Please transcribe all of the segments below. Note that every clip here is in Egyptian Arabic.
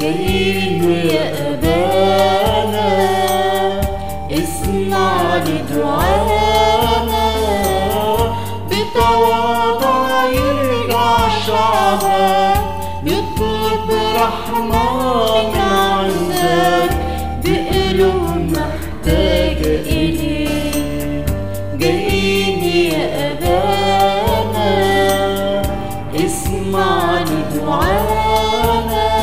جايين يا أبانا اسمع لدعانا بتواضع يرجع شعبك يطلب رحمة من عندك بقلوب محتاجة إليك جايين يا أبانا اسمع لدعانا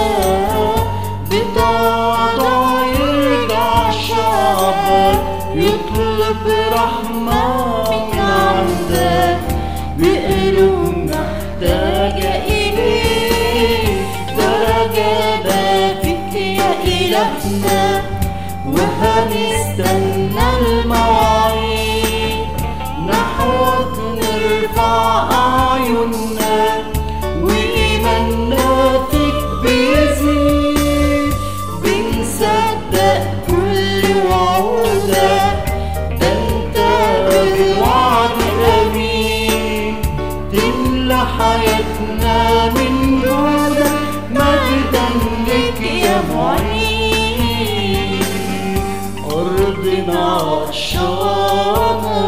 بتواضع يرجع شعبك يطلب رحمة من عندك بقلوب محتاجة إليك درجة فيك يا إلهنا وهنستنى المواعيد نحوك نرفع أعيننا وإيماننا فيك بيزيد بنصدق كل وعودك ده انت بالوعد أمين تملى حياتنا من جودك مجدا لك يا معين أرضنا عطشانة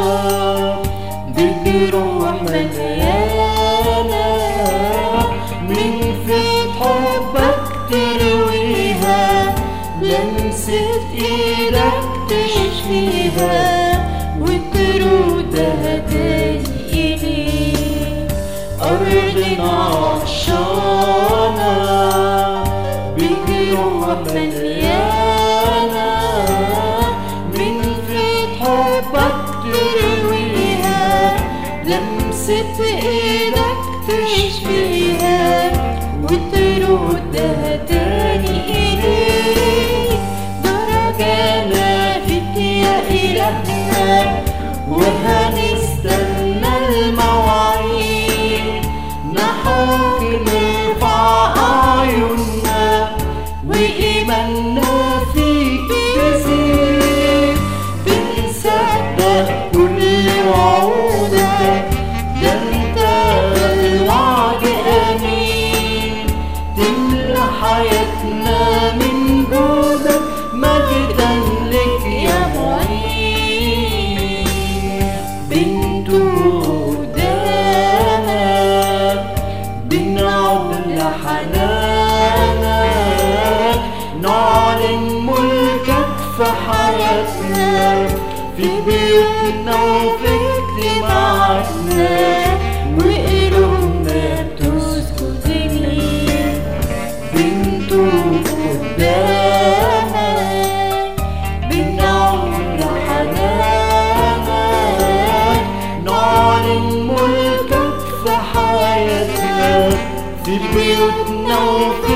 بجروح مليانة من فيض حبك ترويها لمسة ايدك تشفيها وترودها تاني إليك أرضنا عطشانة بجروح مليانة من فيض حبك ترويها لمسة ايدك تشفيها وتردها تاني إليك درجانا فيك يا إلهنا وهنستنى المواعيد نحوك نرفع أعيننا وإيماننا فيك يزيد بنصدق كل وعودك ده انت الوعد امين تملى حياتنا من جودك مجدا لك يا معين بنت قدامك بنعود لحنانك نعلن ملكك في حياتنا في بيوتنا وفي اجتماعاتنا وقلوبنا بتسجد ليك بنت قدامك بنعود لحنانك نعلن ملكك في حياتنا في بيوتنا وفي